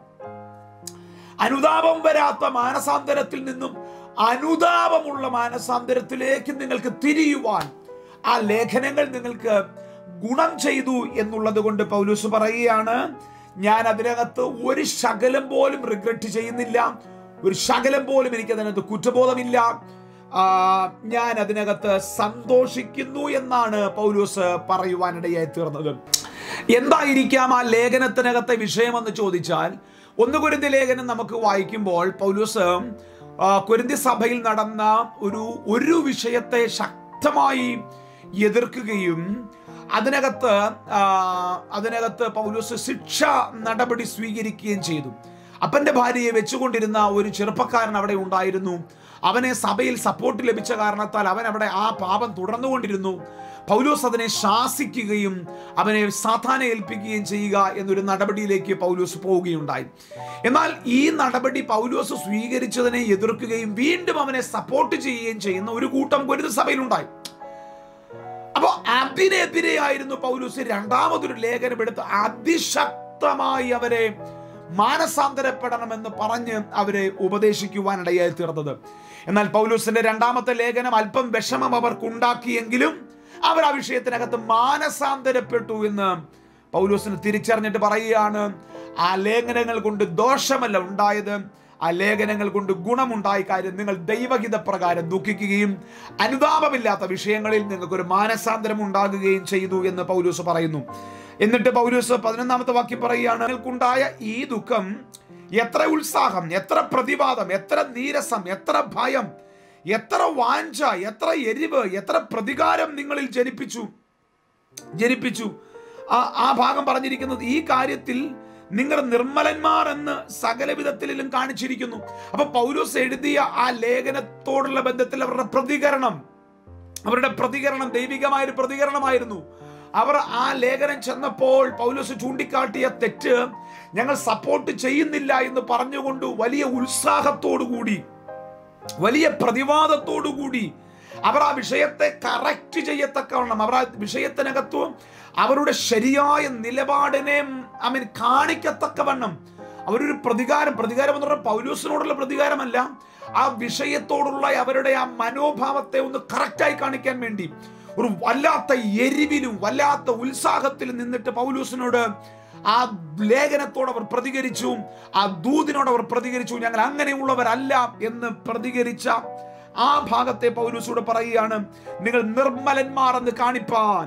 അനുതാപം വരാത്ത മാനസാന്തരത്തിൽ നിന്നും അനുതാപമുള്ള മാനസാന്തരത്തിലേക്ക് നിങ്ങൾക്ക് തിരിയുവാൻ ആ ലേഖനങ്ങൾ നിങ്ങൾക്ക് ഗുണം ചെയ്തു എന്നുള്ളത് കൊണ്ട് പൗലൂസ് പറയുകയാണ് ഞാൻ അതിനകത്ത് ഒരു ശകലം പോലും റിഗ്രറ്റ് ചെയ്യുന്നില്ല ഒരു ശകലം പോലും എനിക്ക് അതിനകത്ത് കുറ്റബോധമില്ല ആ, ഞാൻ അതിനകത്ത് സന്തോഷിക്കുന്നു എന്നാണ് പൗലൂസ് പറയുവാനിടയായി തീർന്നത് എന്തായിരിക്കാം ആ ലേഖനത്തിനകത്തെ വിഷയമെന്ന് ചോദിച്ചാൽ ഒന്ന് കുരുന്തി ലേഖനം നമുക്ക് വായിക്കുമ്പോൾ പൗലൂസ് ആ, കുരുന്തി സഭയിൽ നടന്ന ഒരു ഒരു വിഷയത്തെ ശക്തമായി എതിർക്കുകയും അതിനകത്ത് ആ, അതിനകത്ത് പൗലൂസ് ശിക്ഷ നടപടി സ്വീകരിക്കുകയും ചെയ്തു അപ്പന്റെ ഭാര്യയെ വെച്ചുകൊണ്ടിരുന്ന ഒരു ചെറുപ്പക്കാരൻ അവിടെ ഉണ്ടായിരുന്നു അവനെ സഭയിൽ സപ്പോർട്ട് ലഭിച്ച കാരണത്താൽ അവൻ അവിടെ ആ പാപം തുടർന്നുകൊണ്ടിരുന്നു പൗലോസ് അതിനെ ശാസിക്കുകയും അവനെ സാധാരണ ഏൽപ്പിക്കുകയും ചെയ്യുക എന്നൊരു നടപടിയിലേക്ക് പൗലോസ് പോവുകയുണ്ടായി എന്നാൽ ഈ നടപടി പൗലോസ് സ്വീകരിച്ചതിനെ എതിർക്കുകയും വീണ്ടും അവനെ സപ്പോർട്ട് ചെയ്യുകയും ചെയ്യുന്ന ഒരു കൂട്ടം ഗുരുത സഭയിലുണ്ടായി അപ്പോ അതിനെതിരെയായിരുന്നു പൗലൂസ് രണ്ടാമതൊരു ലേഖനം എടുത്ത് അതിശക്തമായി അവരെ മാനസാന്തരപ്പെടണമെന്ന് പറഞ്ഞ് അവരെ ഉപദേശിക്കുവാനിടയായി തീർന്നത് എന്നാൽ പൗലൂസിന്റെ രണ്ടാമത്തെ ലേഖനം അല്പം വിഷമം അവർക്കുണ്ടാക്കിയെങ്കിലും അവർ ആ വിഷയത്തിനകത്ത് മാനസാന്തരപ്പെട്ടു എന്ന് പൗലൂസിന് തിരിച്ചറിഞ്ഞിട്ട് പറയുകയാണ് ആ ലേഖനങ്ങൾ കൊണ്ട് ദോഷമല്ല ഉണ്ടായത് ആ ലേഖനങ്ങൾ കൊണ്ട് ഗുണമുണ്ടായ കാര്യം നിങ്ങൾ ദൈവഹിത പ്രകാരം ദുഃഖിക്കുകയും അനുതാപമില്ലാത്ത വിഷയങ്ങളിൽ നിങ്ങൾക്കൊരു മാനസാന്തരം ഉണ്ടാകുകയും ചെയ്തു എന്ന് പൗലൂസ് പറയുന്നു എന്നിട്ട് പൗലൂസ് പതിനൊന്നാമത്തെ വാക്യം പറയുകയാണ് നിങ്ങൾക്കുണ്ടായ ഈ ദുഃഖം എത്ര ഉത്സാഹം എത്ര പ്രതിവാദം എത്ര നീരസം എത്ര ഭയം എത്ര വാഞ്ച എത്ര എരിവ് എത്ര പ്രതികാരം നിങ്ങളിൽ ജനിപ്പിച്ചു ജനിപ്പിച്ചു ആ ആ ഭാഗം പറഞ്ഞിരിക്കുന്നത് ഈ കാര്യത്തിൽ നിങ്ങൾ നിർമ്മലന്മാർ എന്ന് സകല വിധത്തിലും കാണിച്ചിരിക്കുന്നു അപ്പൊ പൗലോസ് എഴുതിയ ആ ലേഖനത്തോടുള്ള ബന്ധത്തിൽ അവരുടെ പ്രതികരണം അവരുടെ പ്രതികരണം ദൈവികമായ ഒരു പ്രതികരണമായിരുന്നു അവർ ആ ലേഖനം ചെന്നപ്പോൾ പൗലോസ് ചൂണ്ടിക്കാട്ടിയ തെറ്റ് ഞങ്ങൾ സപ്പോർട്ട് ചെയ്യുന്നില്ല എന്ന് പറഞ്ഞുകൊണ്ട് വലിയ ഉത്സാഹത്തോടു കൂടി വലിയ പ്രതിവാദത്തോടു കൂടി അവർ ആ വിഷയത്തെ കറക്റ്റ് ചെയ്യത്തക്കവണ്ണം അവർ ആ വിഷയത്തിനകത്ത് അവരുടെ ശരിയായ നിലപാടിനെ ഐ മീൻ കാണിക്കത്തക്കവണ്ണം അവരൊരു പ്രതികാരം പ്രതികാരം എന്ന് പറഞ്ഞാൽ പൗലൂസിനോടുള്ള പ്രതികാരമല്ല ആ വിഷയത്തോടുള്ള അവരുടെ ആ മനോഭാവത്തെ ഒന്ന് കറക്റ്റായി കാണിക്കാൻ വേണ്ടി ഒരു വല്ലാത്ത എരിവിലും വല്ലാത്ത ഉത്സാഹത്തിലും നിന്നിട്ട് പൗലൂസിനോട് ആ ലേഖനത്തോട് അവർ പ്രതികരിച്ചു ആ ദൂതിനോട് അവർ പ്രതികരിച്ചു ഞങ്ങൾ അങ്ങനെയുള്ളവരല്ല എന്ന് പ്രതികരിച്ച ആ ഭാഗത്തെ പൗലൂസോട് പറയുകയാണ് നിങ്ങൾ നിർമ്മലന്മാർ എന്ന് കാണിപ്പാൻ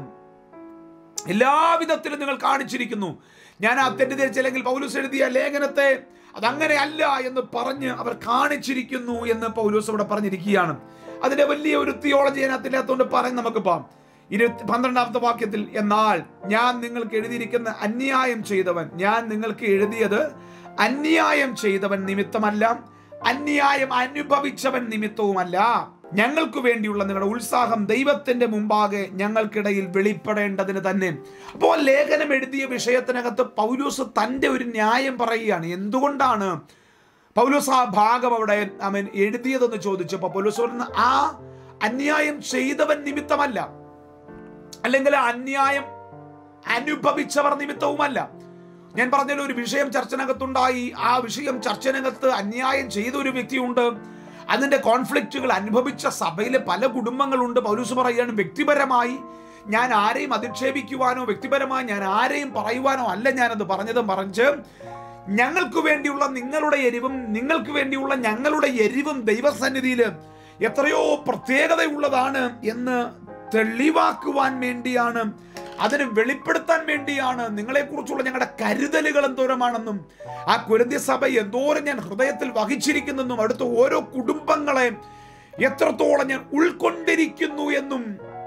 എല്ലാവിധത്തിലും നിങ്ങൾ കാണിച്ചിരിക്കുന്നു ഞാൻ ആ തെറ്റിദ്ധരിച്ചില്ലെങ്കിൽ പൗലൂസ് എഴുതിയ ലേഖനത്തെ അതങ്ങനെ അല്ല എന്ന് പറഞ്ഞ് അവർ കാണിച്ചിരിക്കുന്നു എന്ന് പൗലൂസ് ഇവിടെ പറഞ്ഞിരിക്കുകയാണ് അതിന്റെ വലിയ ഒരു തിയോളജി അതിനകത്തില്ലാത്തതുകൊണ്ട് പറയാൻ നമുക്ക് പോകാം ഇരുപത്തി പന്ത്രണ്ടാമത്തെ വാക്യത്തിൽ എന്നാൽ ഞാൻ നിങ്ങൾക്ക് എഴുതിയിരിക്കുന്ന അന്യായം ചെയ്തവൻ ഞാൻ നിങ്ങൾക്ക് എഴുതിയത് അന്യായം ചെയ്തവൻ നിമിത്തമല്ല അന്യായം അനുഭവിച്ചവൻ നിമിത്തവുമല്ല ഞങ്ങൾക്ക് വേണ്ടിയുള്ള നിങ്ങളുടെ ഉത്സാഹം ദൈവത്തിന്റെ മുമ്പാകെ ഞങ്ങൾക്കിടയിൽ വെളിപ്പെടേണ്ടതിന് തന്നെ അപ്പോൾ ലേഖനം എഴുതിയ വിഷയത്തിനകത്ത് പൗലൂസ് തന്റെ ഒരു ന്യായം പറയുകയാണ് എന്തുകൊണ്ടാണ് പൗലൂസ് ആ ഭാഗം അവിടെ അവൻ എഴുതിയതെന്ന് ചോദിച്ചപ്പോൾ പൗലൂസ് പറയുന്ന ആ അന്യായം ചെയ്തവൻ നിമിത്തമല്ല അല്ലെങ്കിൽ ആ അന്യായം അനുഭവിച്ചവർ നിമിത്തവുമല്ല ഞാൻ പറഞ്ഞല്ലോ ഒരു വിഷയം ചർച്ചനകത്തുണ്ടായി ആ വിഷയം ചർച്ചനകത്ത് അന്യായം ചെയ്ത ഒരു വ്യക്തിയുണ്ട് അതിന്റെ കോൺഫ്ലിക്റ്റുകൾ അനുഭവിച്ച സഭയിലെ പല കുടുംബങ്ങളുണ്ട് പൗലൂസ് പറയുകയാണ് വ്യക്തിപരമായി ഞാൻ ആരെയും അധിക്ഷേപിക്കുവാനോ വ്യക്തിപരമായി ഞാൻ ആരെയും പറയുവാനോ അല്ല ഞാനത് പറഞ്ഞതും പറഞ്ഞ് ഞങ്ങൾക്ക് വേണ്ടിയുള്ള നിങ്ങളുടെ എരിവും നിങ്ങൾക്ക് വേണ്ടിയുള്ള ഞങ്ങളുടെ എരിവും ദൈവസന്നിധിയിൽ എത്രയോ പ്രത്യേകതയുള്ളതാണ് എന്ന് തെളിവാക്കുവാൻ വേണ്ടിയാണ് അതിന് വെളിപ്പെടുത്താൻ വേണ്ടിയാണ് നിങ്ങളെക്കുറിച്ചുള്ള ഞങ്ങളുടെ കരുതലുകൾ എന്തോരമാണെന്നും ആ കുരന്തി സഭ എന്തോരം ഞാൻ ഹൃദയത്തിൽ വഹിച്ചിരിക്കുന്നെന്നും അടുത്ത ഓരോ കുടുംബങ്ങളെ എത്രത്തോളം ഞാൻ ഉൾക്കൊണ്ടിരിക്കുന്നു എന്നും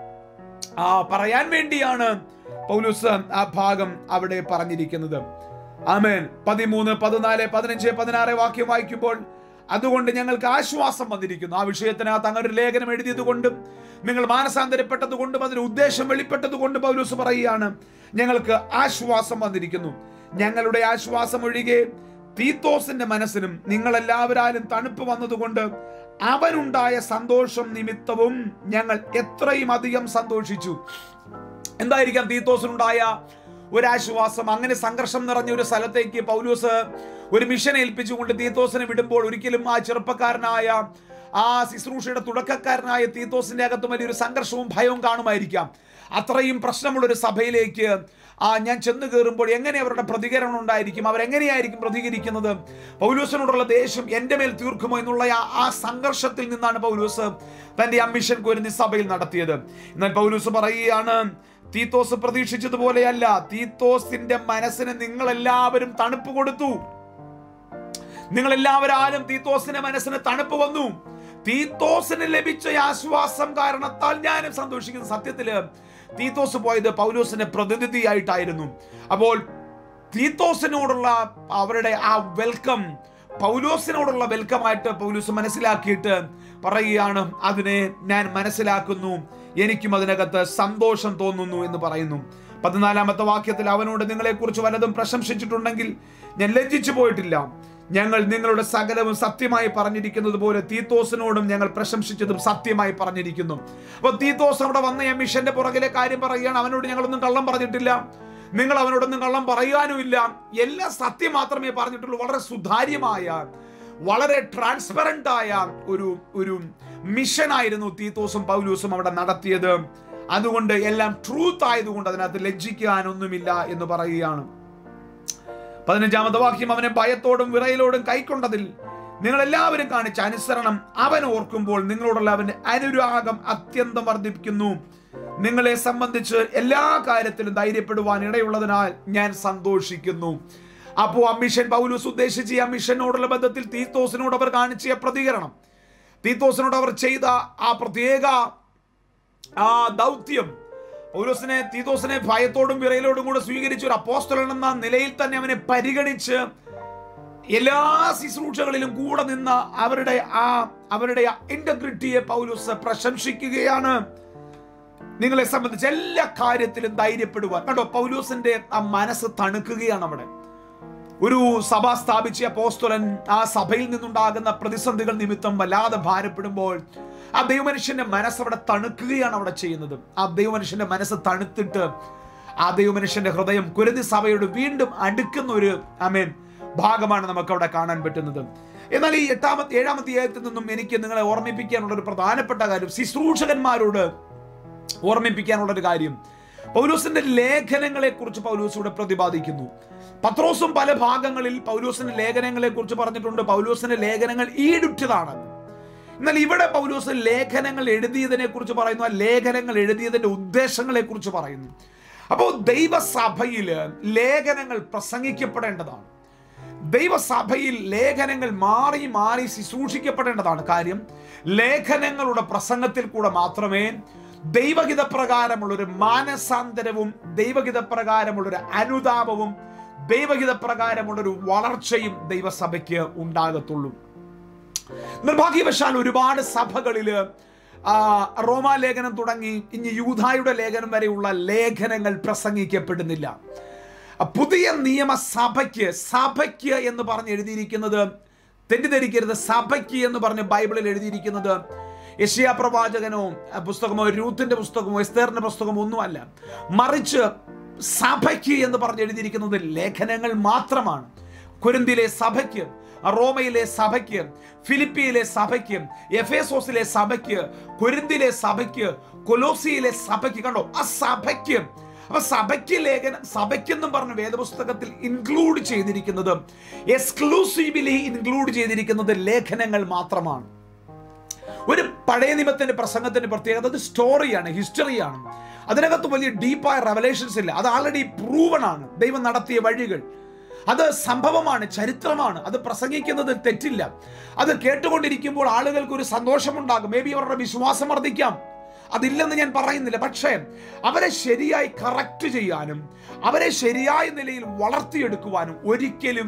ആ പറയാൻ വേണ്ടിയാണ് പൗലൂസ് ആ ഭാഗം അവിടെ പറഞ്ഞിരിക്കുന്നത് ആമേൻ പതിമൂന്ന് പതിനാല് പതിനഞ്ച് പതിനാറ് വാക്യം വായിക്കുമ്പോൾ അതുകൊണ്ട് ഞങ്ങൾക്ക് ആശ്വാസം വന്നിരിക്കുന്നു ആ വിഷയത്തിനകത്ത് അങ്ങനെ ഒരു ലേഖനം എഴുതിയത് കൊണ്ടും നിങ്ങൾ മാനസാന്തരപ്പെട്ടത് കൊണ്ടും അതിന്റെ ഉദ്ദേശം വെളിപ്പെട്ടത് കൊണ്ടും പൗലൂസ് പറയുകയാണ് ഞങ്ങൾക്ക് ആശ്വാസം വന്നിരിക്കുന്നു ഞങ്ങളുടെ ആശ്വാസം ഒഴികെ തീത്തോസിന്റെ മനസ്സിനും നിങ്ങളെല്ലാവരാലും തണുപ്പ് വന്നതുകൊണ്ട് അവനുണ്ടായ സന്തോഷം നിമിത്തവും ഞങ്ങൾ എത്രയും അധികം സന്തോഷിച്ചു എന്തായിരിക്കാം തീത്തോസിനുണ്ടായ ഒരാശ്വാസം അങ്ങനെ സംഘർഷം നിറഞ്ഞ ഒരു സ്ഥലത്തേക്ക് പൗലൂസ് ഒരു മിഷൻ ഏൽപ്പിച്ചുകൊണ്ട് തീത്തോസിനെ വിടുമ്പോൾ ഒരിക്കലും ആ ചെറുപ്പക്കാരനായ ആ ശുശ്രൂഷയുടെ തുടക്കക്കാരനായ തീത്തോസിന്റെ അകത്ത് വലിയൊരു സംഘർഷവും ഭയവും കാണുമായിരിക്കാം അത്രയും പ്രശ്നമുള്ള ഒരു സഭയിലേക്ക് ആ ഞാൻ ചെന്ന് കയറുമ്പോൾ എങ്ങനെ അവരുടെ പ്രതികരണം ഉണ്ടായിരിക്കും അവരെങ്ങനെയായിരിക്കും പ്രതികരിക്കുന്നത് പൗലൂസിനോടുള്ള ദേഷ്യം എൻ്റെ മേൽ തീർക്കുമോ എന്നുള്ള ആ ആ സംഘർഷത്തിൽ നിന്നാണ് പൗലൂസ് തന്റെ ആ മിഷൻ കുരുന്നി സഭയിൽ നടത്തിയത് എന്നാൽ പൗലൂസ് പറയുകയാണ് തീത്തോസ് പ്രതീക്ഷിച്ചതുപോലെയല്ല തീത്തോസിന്റെ മനസ്സിന് നിങ്ങൾ എല്ലാവരും തണുപ്പ് കൊടുത്തു നിങ്ങൾ എല്ലാവരും തീത്തോസിന്റെ മനസ്സിന് തണുപ്പ് വന്നു തീത്തോസിന് ലഭിച്ച ആശ്വാസം കാരണത്താൽ ഞാനും സന്തോഷിക്കുന്നു സത്യത്തില് തീത്തോസ് പോയത് പൗലോസിന്റെ പ്രതിനിധിയായിട്ടായിരുന്നു അപ്പോൾ തീത്തോസിനോടുള്ള അവരുടെ ആ വെൽക്കം പൗലോസിനോടുള്ള വെൽക്കമായിട്ട് പൗലൂസ് മനസ്സിലാക്കിയിട്ട് പറയുകയാണ് അതിനെ ഞാൻ മനസ്സിലാക്കുന്നു എനിക്കും അതിനകത്ത് സന്തോഷം തോന്നുന്നു എന്ന് പറയുന്നു പതിനാലാമത്തെ വാക്യത്തിൽ അവനോട് നിങ്ങളെക്കുറിച്ച് വലതും പ്രശംസിച്ചിട്ടുണ്ടെങ്കിൽ ഞാൻ ലജ്ജിച്ചു പോയിട്ടില്ല ഞങ്ങൾ നിങ്ങളുടെ സകലവും സത്യമായി പറഞ്ഞിരിക്കുന്നത് പോലെ തീത്തോസിനോടും ഞങ്ങൾ പ്രശംസിച്ചതും സത്യമായി പറഞ്ഞിരിക്കുന്നു അപ്പൊ തീത്തോസ് അവിടെ വന്ന ആ മിഷന്റെ പുറകിലെ കാര്യം പറയുകയാണ് അവനോട് ഞങ്ങളൊന്നും കള്ളം പറഞ്ഞിട്ടില്ല നിങ്ങൾ അവനോടൊന്നും കള്ളം പറയാനുമില്ല എല്ലാം സത്യം മാത്രമേ പറഞ്ഞിട്ടുള്ളൂ വളരെ സുതാര്യമായ വളരെ ട്രാൻസ്പെറന്റ് ആയ ഒരു ഒരു മിഷനായിരുന്നു തീത്തോസും പൗലൂസും അവിടെ നടത്തിയത് അതുകൊണ്ട് എല്ലാം ട്രൂത്ത് ആയതുകൊണ്ട് അതിനകത്ത് ലജ്ജിക്കാനൊന്നുമില്ല എന്ന് പറയുകയാണ് പതിനഞ്ചാമത്തെ വാക്യം അവനെ ഭയത്തോടും വിറയലോടും കൈക്കൊണ്ടതിൽ നിങ്ങൾ എല്ലാവരും കാണിച്ച അനുസരണം അവൻ ഓർക്കുമ്പോൾ നിങ്ങളോടുള്ള അവന്റെ അനുരാഗം അത്യന്തം വർദ്ധിപ്പിക്കുന്നു നിങ്ങളെ സംബന്ധിച്ച് എല്ലാ കാര്യത്തിലും ധൈര്യപ്പെടുവാൻ ഇടയുള്ളതിനാൽ ഞാൻ സന്തോഷിക്കുന്നു അപ്പോൾ ആ മിഷൻ പൗലൂസ് ഉദ്ദേശിച്ച ഈ ആ മിഷനോടുള്ള ബന്ധത്തിൽ തീത്തോസിനോട് അവർ കാണിച്ച പ്രതികരണം തീത്തോസിനോട് അവർ ചെയ്ത ആ പ്രത്യേക ആ ദൗത്യം പൗലോസിനെ തീതോസിനെ ഭയത്തോടും വിറയലോടും കൂടെ സ്വീകരിച്ച ഒരു അപ്പോസ്തലൻ എന്ന നിലയിൽ തന്നെ അവനെ പരിഗണിച്ച് എല്ലാ ശുശ്രൂഷകളിലും കൂടെ നിന്ന അവരുടെ ആ അവരുടെ ഇന്റഗ്രിറ്റിയെ പൗലോസ് പ്രശംസിക്കുകയാണ് നിങ്ങളെ സംബന്ധിച്ച് എല്ലാ കാര്യത്തിലും ധൈര്യപ്പെടുവാൻ കണ്ടോ പൗലോസിന്റെ ആ മനസ്സ് തണുക്കുകയാണ് അവിടെ ഒരു സഭ സ്ഥാപിച്ച അപ്പോസ്തലൻ ആ സഭയിൽ നിന്നുണ്ടാകുന്ന പ്രതിസന്ധികൾ നിമിത്തം വല്ലാതെ ഭാരപ്പെടുമ്പോൾ ആ ദൈവമനുഷ്യന്റെ മനസ്സ് അവിടെ തണുക്കുകയാണ് അവിടെ ചെയ്യുന്നത് ആ ദൈവമനുഷ്യന്റെ മനസ്സ് തണുത്തിട്ട് ആ ദൈവമനുഷ്യന്റെ ഹൃദയം കുരുതി സഭയോട് വീണ്ടും അടുക്കുന്ന ഒരു അമേൻ ഭാഗമാണ് നമുക്ക് അവിടെ കാണാൻ പറ്റുന്നത് എന്നാൽ ഈ എട്ടാമത്തെ ഏഴാമത്തെ അധ്യായത്തിൽ നിന്നും എനിക്ക് നിങ്ങളെ ഓർമ്മിപ്പിക്കാനുള്ള ഒരു പ്രധാനപ്പെട്ട കാര്യം ശുശ്രൂഷകന്മാരോട് ഓർമ്മിപ്പിക്കാനുള്ള ഒരു കാര്യം പൗലൂസിന്റെ ലേഖനങ്ങളെ കുറിച്ച് പൗലൂസ് ഇവിടെ പ്രതിപാദിക്കുന്നു പത്രോസും പല ഭാഗങ്ങളിൽ പൗലൂസിന്റെ ലേഖനങ്ങളെ കുറിച്ച് പറഞ്ഞിട്ടുണ്ട് പൗലൂസിന്റെ ലേഖനങ്ങൾ ഈടുറ്റതാണ് എന്നാൽ ഇവിടെ പൗലൂസ് ലേഖനങ്ങൾ എഴുതിയതിനെ കുറിച്ച് പറയുന്നു ആ ലേഖനങ്ങൾ എഴുതിയതിന്റെ ഉദ്ദേശങ്ങളെ കുറിച്ച് പറയുന്നു അപ്പോൾ ദൈവസഭയിൽ ലേഖനങ്ങൾ പ്രസംഗിക്കപ്പെടേണ്ടതാണ് ദൈവസഭയിൽ ലേഖനങ്ങൾ മാറി മാറി ശുശ്രൂഷിക്കപ്പെടേണ്ടതാണ് കാര്യം ലേഖനങ്ങളുടെ പ്രസംഗത്തിൽ കൂടെ മാത്രമേ ദൈവഹിത പ്രകാരമുള്ള ഒരു മാനസാന്തരവും ദൈവഹിത പ്രകാരമുള്ള ഒരു അനുതാപവും ദൈവഹിത പ്രകാരമുള്ള ഒരു വളർച്ചയും ദൈവസഭയ്ക്ക് ഉണ്ടാകത്തുള്ളൂ നിർഭാഗ്യവശാൽ ഒരുപാട് സഭകളില് ആ, റോമാലേഖനം തുടങ്ങി ഇനി യൂധായുടെ ലേഖനം വരെയുള്ള ലേഖനങ്ങൾ പ്രസംഗിക്കപ്പെടുന്നില്ല ആ, പുതിയ നിയമസഭയ്ക്ക് സഭയ്ക്ക് എന്ന് പറഞ്ഞ് എഴുതിയിരിക്കുന്നത് തെറ്റിദ്ധരിക്കരുത് സഭയ്ക്ക് എന്ന് പറഞ്ഞ് ബൈബിളിൽ എഴുതിയിരിക്കുന്നത് യശിയ പ്രവാചകനോ ആ, പുസ്തകമോ രൂത്തിന്റെ പുസ്തകമോ എസ്തേറിന്റെ പുസ്തകമോ ഒന്നുമല്ല മറിച്ച് സഭയ്ക്ക് എന്ന് പറഞ്ഞ് എഴുതിയിരിക്കുന്നത് ലേഖനങ്ങൾ മാത്രമാണ് കുരുന്തിലെ സഭയ്ക്ക് റോമയിലെ സഭയ്ക്ക് ഫിലിപ്പിയിലെ സഭയ്ക്ക് എഫേസോസിലെ സഭയ്ക്ക് കുരുന്തിലെ സഭയ്ക്ക് കൊലോസിയിലെ സഭയ്ക്ക് കണ്ടോ ആ സഭയ്ക്ക് അപ്പൊ സഭയ്ക്ക് ലേഖനം സഭയ്ക്കെന്നും പറഞ്ഞ വേദപുസ്തകത്തിൽ ഇൻക്ലൂഡ് ചെയ്തിരിക്കുന്നത് എക്സ്ക്ലൂസീവ്ലി ഇൻക്ലൂഡ് ചെയ്തിരിക്കുന്നത് ലേഖനങ്ങൾ മാത്രമാണ് ഒരു പഴയ നിയമത്തിന്റെ പ്രസംഗത്തിന്റെ പ്രത്യേകത അത് സ്റ്റോറിയാണ് ഹിസ്റ്ററിയാണ് അതിനകത്ത് വലിയ ഡീപ്പായ റെവലേഷൻസ് ഇല്ല അത് ആൾറെഡി പ്രൂവൺ ആണ് ദൈവം നടത്തിയ വഴികൾ അത് സംഭവമാണ് ചരിത്രമാണ് അത് പ്രസംഗിക്കുന്നത് തെറ്റില്ല അത് കേട്ടുകൊണ്ടിരിക്കുമ്പോൾ ആളുകൾക്ക് ഒരു സന്തോഷമുണ്ടാകും മേ ബി അവരുടെ വിശ്വാസം വർദ്ധിക്കാം അതില്ലെന്ന് ഞാൻ പറയുന്നില്ല പക്ഷേ അവരെ ശരിയായി കറക്റ്റ് ചെയ്യാനും അവരെ ശരിയായ നിലയിൽ വളർത്തിയെടുക്കുവാനും ഒരിക്കലും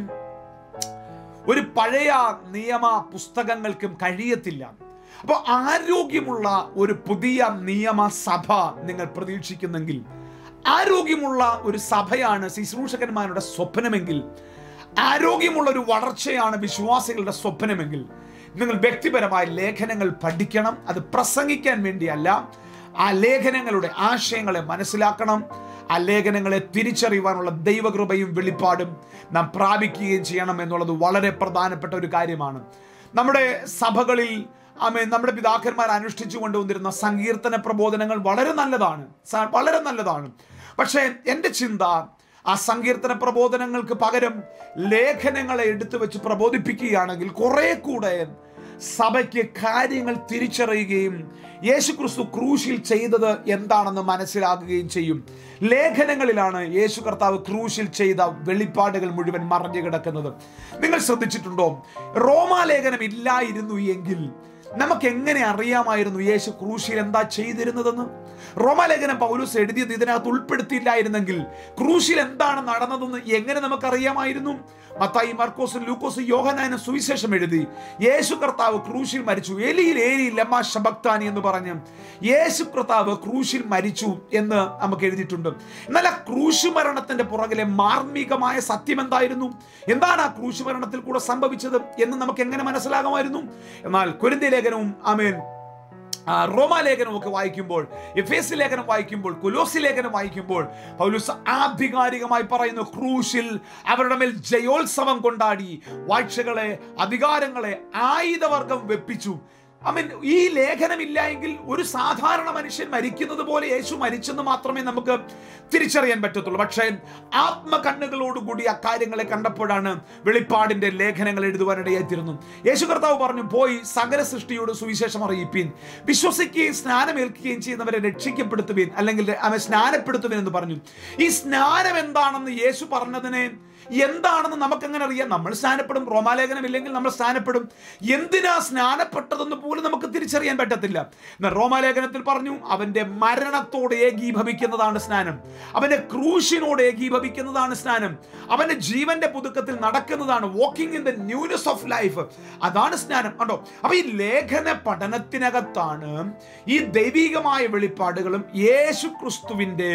ഒരു പഴയ നിയമ പുസ്തകങ്ങൾക്കും കഴിയത്തില്ല അപ്പോൾ ആരോഗ്യമുള്ള ഒരു പുതിയ നിയമസഭ നിങ്ങൾ പ്രതീക്ഷിക്കുന്നെങ്കിൽ ആരോഗ്യമുള്ള ഒരു സഭയാണ് ശുശ്രൂഷകന്മാരുടെ സ്വപ്നമെങ്കിൽ ആരോഗ്യമുള്ള ഒരു വളർച്ചയാണ് വിശ്വാസികളുടെ സ്വപ്നമെങ്കിൽ നിങ്ങൾ വ്യക്തിപരമായ ലേഖനങ്ങൾ പഠിക്കണം അത് പ്രസംഗിക്കാൻ വേണ്ടിയല്ല ആ ലേഖനങ്ങളുടെ ആശയങ്ങളെ മനസ്സിലാക്കണം ആ ലേഖനങ്ങളെ തിരിച്ചറിയുവാനുള്ള ദൈവകൃപയും വെളിപ്പാടും നാം പ്രാപിക്കുകയും ചെയ്യണം എന്നുള്ളത് വളരെ പ്രധാനപ്പെട്ട ഒരു കാര്യമാണ് നമ്മുടെ സഭകളിൽ ആമേ നമ്മുടെ പിതാക്കന്മാർ അനുഷ്ഠിച്ചു കൊണ്ടുവന്നിരുന്ന സങ്കീർത്തന പ്രബോധനങ്ങൾ വളരെ നല്ലതാണ് സ- വളരെ നല്ലതാണ് പക്ഷേ എൻ്റെ ചിന്ത ആ സങ്കീർത്തന പ്രബോധനങ്ങൾക്ക് പകരം ലേഖനങ്ങളെ എടുത്തു വെച്ച് പ്രബോധിപ്പിക്കുകയാണെങ്കിൽ കുറെ കൂടെ സഭയ്ക്ക് കാര്യങ്ങൾ തിരിച്ചറിയുകയും യേശുക്രിസ്തു ക്രൂശിൽ ചെയ്തത് എന്താണെന്ന് മനസ്സിലാക്കുകയും ചെയ്യും ലേഖനങ്ങളിലാണ് യേശു കർത്താവ് ക്രൂശിൽ ചെയ്ത വെളിപ്പാടുകൾ മുഴുവൻ മറഞ്ഞു കിടക്കുന്നത് നിങ്ങൾ ശ്രദ്ധിച്ചിട്ടുണ്ടോ റോമാലേഖനം ഇല്ലായിരുന്നു എങ്കിൽ നമുക്ക് എങ്ങനെ അറിയാമായിരുന്നു യേശു ക്രൂശിൽ എന്താ ചെയ്തിരുന്നതെന്ന് റോമാലേഖനം പൗലൂസ് എഴുതിയത് ഇതിനകത്ത് ഉൾപ്പെടുത്തിയില്ലായിരുന്നെങ്കിൽ ക്രൂശിൽ എന്താണ് നടന്നതെന്ന് എങ്ങനെ നമുക്കറിയാമായിരുന്നു മത്തായി മർക്കോസും ലൂക്കോസും യോഹനാനും സുവിശേഷം എഴുതി യേശു കർത്താവ് ക്രൂശിൽ മരിച്ചു എലിയിൽ ഏലി ലമ്മ ശബക്താനി എന്ന് പറഞ്ഞ് യേശു കർത്താവ് ക്രൂശിൽ മരിച്ചു എന്ന് നമുക്ക് എഴുതിയിട്ടുണ്ട് എന്നാൽ ആ ക്രൂശ് മരണത്തിന്റെ പുറകിലെ മാർമികമായ സത്യം എന്തായിരുന്നു എന്താണ് ആ ക്രൂശ് മരണത്തിൽ കൂടെ സംഭവിച്ചത് എന്ന് നമുക്ക് എങ്ങനെ മനസ്സിലാകുമായിരുന്നു എന്നാൽ കുരുന്തി ലേഖനവും അമേൻ ആ, റോമാലേഖനം ഒക്കെ വായിക്കുമ്പോൾ എഫ് എസ് ലേഖനം വായിക്കുമ്പോൾ കുലോസി ലേഖനം വായിക്കുമ്പോൾ പൗലൂസ് ആധികാരികമായി പറയുന്നു ക്രൂശിൽ അവരുടെ മേൽ ജയോത്സവം കൊണ്ടാടി വാഴ്ചകളെ അധികാരങ്ങളെ ആയുധവർഗം വെപ്പിച്ചു ഐ മീൻ ഈ ലേഖനമില്ല എങ്കിൽ ഒരു സാധാരണ മനുഷ്യൻ മരിക്കുന്നത് പോലെ യേശു മരിച്ചെന്ന് മാത്രമേ നമുക്ക് തിരിച്ചറിയാൻ പറ്റത്തുള്ളൂ പക്ഷേ ആത്മകണ്ണുകളോടുകൂടി ആ കാര്യങ്ങളെ കണ്ടപ്പോഴാണ് വെളിപ്പാടിന്റെ ലേഖനങ്ങൾ എഴുതുവാനിടയായിത്തീരുന്നു യേശു കർത്താവ് പറഞ്ഞു പോയി സകല സൃഷ്ടിയോട് സുവിശേഷം അറിയിപ്പീൻ വിശ്വസിക്കുകയും സ്നാനമേൽക്കുകയും ചെയ്യുന്നവരെ രക്ഷിക്കപ്പെടുത്തുവീൻ അല്ലെങ്കിൽ അവൻ സ്നാനപ്പെടുത്തുവീൻ എന്ന് പറഞ്ഞു ഈ സ്നാനം എന്താണെന്ന് യേശു പറഞ്ഞതിനെ എന്താണെന്ന് നമുക്കെങ്ങനെ അറിയാം നമ്മൾ സ്നാനപ്പെടും റോമാലേഖനം ഇല്ലെങ്കിൽ നമ്മൾ സ്നാനപ്പെടും എന്തിനാ സ്നാനപ്പെട്ടതെന്ന് പോലും നമുക്ക് തിരിച്ചറിയാൻ പറ്റത്തില്ല എന്നാൽ റോമാലേഖനത്തിൽ പറഞ്ഞു അവന്റെ മരണത്തോട് ഏകീഭവിക്കുന്നതാണ് സ്നാനം അവന്റെ ക്രൂശിനോട് ഏകീഭവിക്കുന്നതാണ് സ്നാനം അവന്റെ ജീവന്റെ പുതുക്കത്തിൽ നടക്കുന്നതാണ് walking in the newness of life അതാണ് സ്നാനം കണ്ടോ അപ്പൊ ഈ ലേഖന പഠനത്തിനകത്താണ് ഈ ദൈവികമായ വെളിപ്പാടുകളും യേശു ക്രിസ്തുവിന്റെ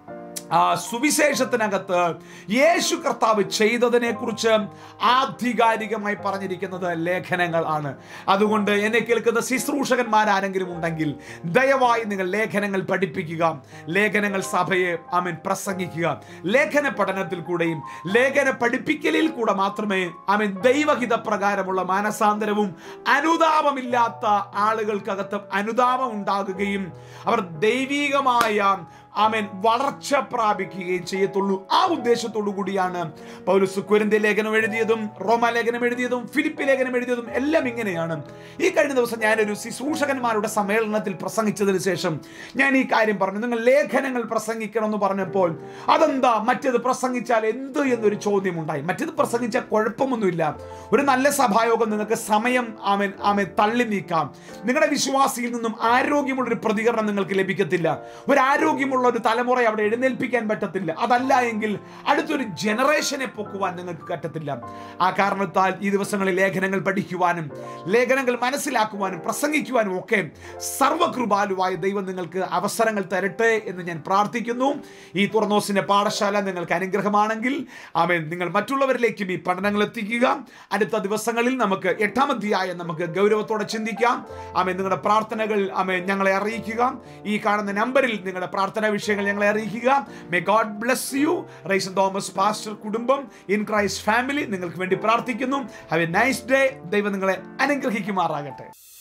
ആ സുവിശേഷത്തിനകത്ത് യേശു കർത്താവ് ചെയ്തതിനെ കുറിച്ച് ആധികാരികമായി പറഞ്ഞിരിക്കുന്നത് ലേഖനങ്ങൾ ആണ് അതുകൊണ്ട് എന്നെ കേൾക്കുന്ന ശുശ്രൂഷകന്മാരാരെങ്കിലും ഉണ്ടെങ്കിൽ ദയവായി നിങ്ങൾ ലേഖനങ്ങൾ പഠിപ്പിക്കുക ലേഖനങ്ങൾ സഭയെ അമൻ പ്രസംഗിക്കുക ലേഖന പഠനത്തിൽ കൂടെയും ലേഖന പഠിപ്പിക്കലിൽ കൂടെ മാത്രമേ അവൻ ദൈവഹിത പ്രകാരമുള്ള മാനസാന്തരവും അനുതാപമില്ലാത്ത ആളുകൾക്കകത്ത് അനുതാപം ഉണ്ടാകുകയും അവർ ദൈവികമായ ആമേൻ വളർച്ച പ്രാപിക്കുകയും ചെയ്യത്തുള്ളൂ ആ ഉദ്ദേശത്തോടു കൂടിയാണ് പൗലുസ് കുരന്തി ലേഖനം എഴുതിയതും റോമ ലേഖനം എഴുതിയതും ഫിലിപ്പി ലേഖനം എഴുതിയതും എല്ലാം ഇങ്ങനെയാണ് ഈ കഴിഞ്ഞ ദിവസം ഞാനൊരു ശുശ്രൂഷകന്മാരുടെ സമ്മേളനത്തിൽ പ്രസംഗിച്ചതിന് ശേഷം ഞാൻ ഈ കാര്യം പറഞ്ഞു നിങ്ങൾ ലേഖനങ്ങൾ പ്രസംഗിക്കണം എന്ന് പറഞ്ഞപ്പോൾ അതെന്താ മറ്റേത് പ്രസംഗിച്ചാൽ എന്ത് എന്നൊരു ചോദ്യം ഉണ്ടായി മറ്റേത് പ്രസംഗിച്ചാൽ കുഴപ്പമൊന്നുമില്ല ഒരു നല്ല സഭായോഗം നിങ്ങൾക്ക് സമയം ആമൻ ആമൻ തള്ളി നീക്കാം നിങ്ങളുടെ വിശ്വാസിയിൽ നിന്നും ആരോഗ്യമുള്ള ഒരു പ്രതികരണം നിങ്ങൾക്ക് ലഭിക്കത്തില്ല ഒരു ആരോഗ്യമുള്ള ഒരു തലമുറ അവിടെ എഴുന്നേൽപ്പിക്കാൻ പറ്റത്തില്ല അതല്ല എങ്കിൽ അടുത്തൊരു ജനറേഷനെ പൊക്കുവാൻ നിങ്ങൾക്ക് പറ്റത്തില്ല ആ കാരണത്താൽ ഈ ദിവസങ്ങളിൽ ലേഖനങ്ങൾ പഠിക്കുവാനും ലേഖനങ്ങൾ മനസ്സിലാക്കുവാനും പ്രസംഗിക്കുവാനും ഒക്കെ സർവകൃപാലുവായ ദൈവം നിങ്ങൾക്ക് അവസരങ്ങൾ തരട്ടെ എന്ന് ഞാൻ പ്രാർത്ഥിക്കുന്നു ഈ തുറന്നോസിന്റെ പാഠശാല നിങ്ങൾക്ക് അനുഗ്രഹമാണെങ്കിൽ ആമേൻ നിങ്ങൾ മറ്റുള്ളവരിലേക്കും ഈ പഠനങ്ങൾ എത്തിക്കുക അടുത്ത ദിവസങ്ങളിൽ നമുക്ക് എട്ടാം അധ്യായം നമുക്ക് ഗൗരവത്തോടെ ചിന്തിക്കാം ആമേൻ നിങ്ങളുടെ പ്രാർത്ഥനകൾ ആമേൻ ഞങ്ങളെ അറിയിക്കുക ഈ കാണുന്ന നമ്പറിൽ നിങ്ങളുടെ പ്രാർത്ഥനാ വിഷയങ്ങൾ ഞങ്ങളെ അറിയിക്കുക may God bless you Raison Thomas pastor കുടുംബം ഇൻ ക്രൈസ്റ്റ് ഫാമിലി നിങ്ങൾക്ക് വേണ്ടി പ്രാർത്ഥിക്കുന്നു ഹാവ് എ നൈസ് ഡേ ദൈവം നിങ്ങളെ അനുഗ്രഹിക്കുമാറാകട്ടെ